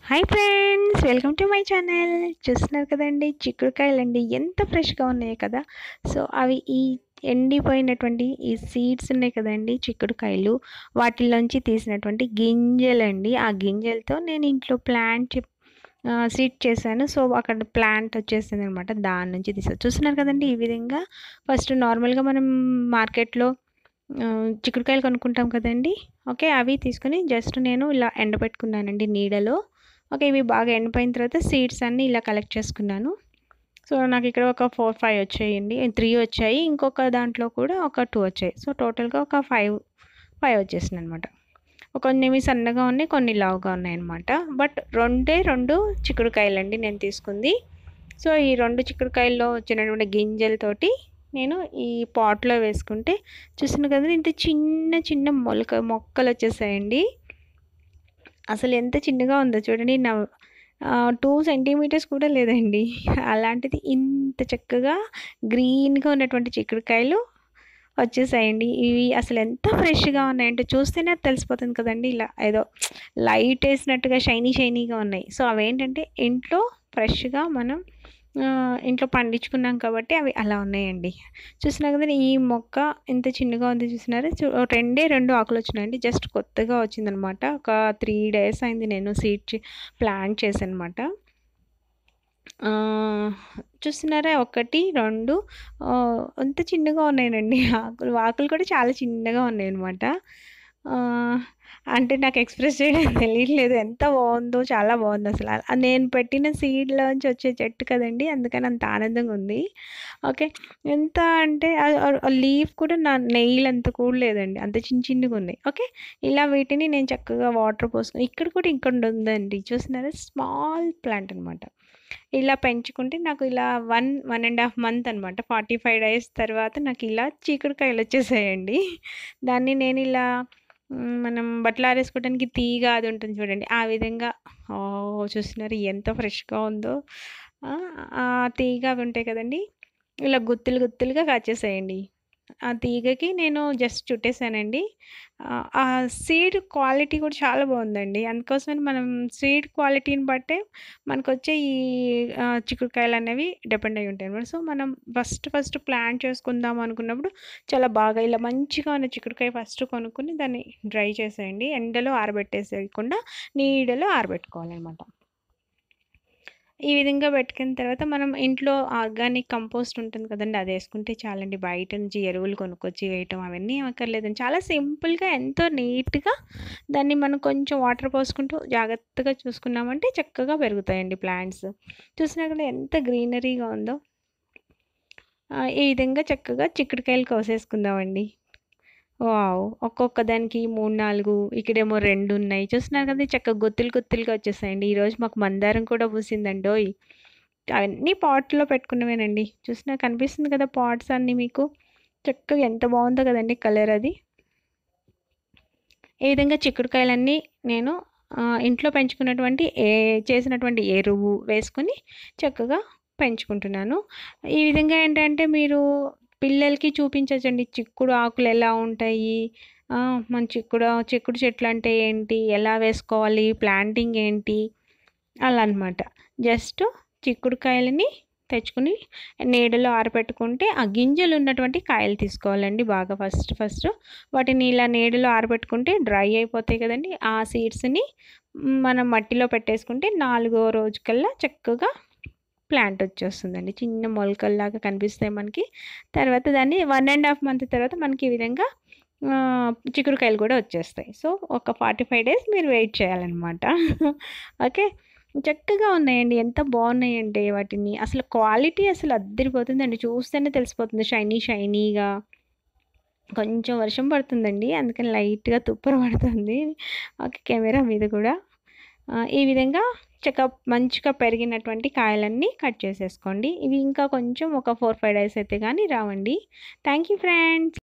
hi friends welcome to my channel చూస్తున్నారు కదండి చిక్కుడుకాయలండి ఎంత ఫ్రెష్గా ఉన్నాయి కదా సో అవి ఈ ఎండిపోయినటువంటి ఈ సీడ్స్ ఉన్నాయి కదండి చిక్కుడుకాయలు వాటిలోంచి తీసినటువంటి గింజలండి ఆ గింజలతో నేను ఇంట్లో ప్లాంట్ సీడ్ చేశాను సో అక్కడ ప్లాంట్ వచ్చేసింది అనమాట దాని నుంచి తీసా చూస్తున్నారు కదండి ఈ విధంగా ఫస్ట్ నార్మల్గా మనం మార్కెట్లో చిక్కుడుకాయలు కొనుక్కుంటాం కదండి ఓకే అవి తీసుకుని జస్ట్ నేను ఇలా ఎండబెట్టుకున్నానండి నీడలో ఓకే ఇవి బాగా ఎండిపోయిన తర్వాత సీడ్స్ అన్నీ ఇలా కలెక్ట్ చేసుకున్నాను సో నాకు ఇక్కడ ఒక ఫోర్ ఫైవ్ వచ్చాయండి త్రీ వచ్చాయి ఇంకొక దాంట్లో కూడా ఒక టూ వచ్చాయి సో టోటల్గా ఒక ఫైవ్ ఫైవ్ వచ్చేసింది అనమాట కొన్ని సన్నగా ఉన్నాయి కొన్ని లావుగా ఉన్నాయి అనమాట బట్ రెండే రెండు చిక్కుడుకాయలండి నేను తీసుకుంది సో ఈ రెండు చిక్కుడుకాయల్లో వచ్చినటువంటి గింజలతోటి నేను ఈ పాట్లో వేసుకుంటే చూసిన కదా ఇంత చిన్న చిన్న మొలక మొక్కలు వచ్చేసాయండి అసలు ఎంత చిన్నగా ఉందో చూడండి నా టూ సెంటీమీటర్స్ కూడా లేదండి అలాంటిది ఇంత చక్కగా గ్రీన్గా ఉన్నటువంటి చిక్కుడుకాయలు వచ్చేసాయండి ఇవి అసలు ఎంత ఫ్రెష్గా ఉన్నాయంటే చూస్తేనే తెలిసిపోతుంది కదండి ఇలా ఏదో లైట్ వేసినట్టుగా షైనీ షైనీగా ఉన్నాయి సో అవేంటంటే ఇంట్లో ఫ్రెష్గా మనం ఇంట్లో పండించుకున్నాం కాబట్టి అవి అలా ఉన్నాయండి చూసినా కదా ఈ మొక్క ఎంత చిన్నగా ఉంది చూసినారా రెండే రెండు ఆకులు వచ్చినాయండి జస్ట్ కొత్తగా వచ్చిందనమాట ఒక త్రీ డేస్ అయింది నేను సీడ్ ప్లాంట్ చేశానమాట చూస్తున్నారా ఒకటి రెండు అంత చిన్నగా ఉన్నాయండి ఆకులు ఆకులు కూడా చాలా చిన్నగా ఉన్నాయి అనమాట అంటే నాకు ఎక్స్ప్రెస్ చేయడం తెలియట్లేదు ఎంత బాగుందో చాలా బాగుంది అసలు నేను పెట్టిన సీడ్లోంచి వచ్చే చెట్టు కదండి అందుకని అంత ఆనందంగా ఉంది ఓకే ఎంత అంటే లీఫ్ కూడా నా నెయిల్ అంత కూడా లేదండి అంత చిన్న చిన్నగా ఉన్నాయి ఓకే ఇలా వీటిని నేను చక్కగా వాటర్ పోసుకుని ఇక్కడ కూడా ఇక్కడ ఉందండి చూస్తున్నారా స్మాల్ ప్లాంట్ అనమాట ఇలా పెంచుకుంటే నాకు ఇలా one one and half month అనమాట ఫార్టీ ఫైవ్ డేస్ తర్వాత నాకు ఇలా చీకుడుకాయలు వచ్చేసాయండి దాన్ని నేను ఇలా మనం బట్టలు ఆరేసుకోవడానికి తీగ అది ఉంటుంది చూడండి ఆ విధంగా ఓ చూస్తున్నారు ఎంత ఫ్రెష్గా ఉందో ఆ తీగ అవి ఉంటాయి కదండి ఇలా గుత్తులు గుత్తులుగా కాచేసాయండి ఆ తీగకి నేను జస్ట్ చుట్టేసానండి ఆ సీడ్ క్వాలిటీ కూడా చాలా బాగుందండి అందుకోసమని మనం సీడ్ క్వాలిటీని బట్టే మనకు వచ్చే ఈ చిక్కుడుకాయలు అనేవి డిపెండ్ అయి ఉంటాయి అనమాట సో మనం ఫస్ట్ ఫస్ట్ ప్లాన్ చేసుకుందాం అనుకున్నప్పుడు చాలా బాగా ఇలా మంచిగా ఉన్న చిక్కుడుకాయ ఫస్ట్ కొనుక్కొని దాన్ని డ్రై చేసేయండి ఎండలో ఆరబెట్టేసేయకుండా నీడలో ఆరబెట్టుకోవాలన్నమాట ఈ విధంగా పెట్టుకున్న తర్వాత మనం ఇంట్లో ఆర్గానిక్ కంపోస్ట్ ఉంటుంది కదండి అది వేసుకుంటే చాలండి బయట నుంచి ఎరువులు కొనుక్కొచ్చి వేయటం అవన్నీ అక్కర్లేదండి చాలా సింపుల్గా ఎంతో నీట్గా దాన్ని మనం కొంచెం వాటర్ పోసుకుంటూ జాగ్రత్తగా చూసుకున్నామంటే చక్కగా పెరుగుతాయండి ప్లాంట్స్ చూసినా కూడా ఎంత గ్రీనరీగా ఉందో ఈ విధంగా చక్కగా చిక్కుడుకాయలు కోసేసుకుందామండి వావ్ ఒక్కొక్క దానికి మూడు నాలుగు ఇక్కడేమో రెండు ఉన్నాయి చూస్తున్నారు కదా చక్కగా గుత్తులు గుత్తులుగా వచ్చేసాయండి ఈరోజు మాకు మందారం కూడా పూసిందండి అవన్నీ పాట్లో పెట్టుకున్నవేనండి చూసినా కనిపిస్తుంది కదా పాట్స్ అన్నీ మీకు చక్కగా ఎంత బాగుందో కదండి కలర్ అది ఈ విధంగా చిక్కుడుకాయలన్నీ నేను ఇంట్లో పెంచుకున్నటువంటి ఏ చేసినటువంటి ఎరువు వేసుకుని చక్కగా పెంచుకుంటున్నాను ఈ విధంగా ఏంటంటే మీరు పిల్లలకి చూపించచ్చండి చిక్కుడు ఆకులు ఎలా ఉంటాయి మన చిక్కుడు చిక్కుడు చెట్లు అంటే ఏంటి ఎలా వేసుకోవాలి ప్లాంటింగ్ ఏంటి అలా అనమాట జస్ట్ చిక్కుడుకాయలని తెచ్చుకుని నీడలో ఆరబెట్టుకుంటే ఆ గింజలు ఉన్నటువంటి కాయలు తీసుకోవాలండి బాగా ఫస్ట్ ఫస్ట్ వాటిని ఇలా నీడలో ఆరబెట్టుకుంటే డ్రై అయిపోతాయి కదండి ఆ సీడ్స్ని మనం మట్టిలో పెట్టేసుకుంటే నాలుగో రోజుకల్లా చక్కగా ప్లాంట్ వచ్చేస్తుందండి చిన్న మొలకల్లాగా కనిపిస్తాయి మనకి తర్వాత దాన్ని వన్ అండ్ హాఫ్ మంత్ తర్వాత మనకి ఈ విధంగా చిక్కుడుకాయలు కూడా వచ్చేస్తాయి సో ఒక ఫార్టీ ఫైవ్ డేస్ మీరు వెయిట్ చేయాలన్నమాట ఓకే చక్కగా ఉన్నాయండి ఎంత బాగున్నాయండి వాటిని అసలు క్వాలిటీ అసలు అద్దరిపోతుందండి చూస్తేనే తెలిసిపోతుంది షైనీ షైనీగా కొంచెం వర్షం పడుతుందండి అందుకని లైట్గా తుప్పర పడుతుంది ఓకే కెమెరా మీద కూడా ఈ విధంగా చక్క మంచిగా పెరిగినటువంటి కాయలన్నీ కట్ చేసేసుకోండి ఇవి ఇంకా కొంచెం ఒక ఫోర్ ఫైవ్ డేస్ అయితే కానీ రావండి థ్యాంక్ యూ ఫ్రెండ్స్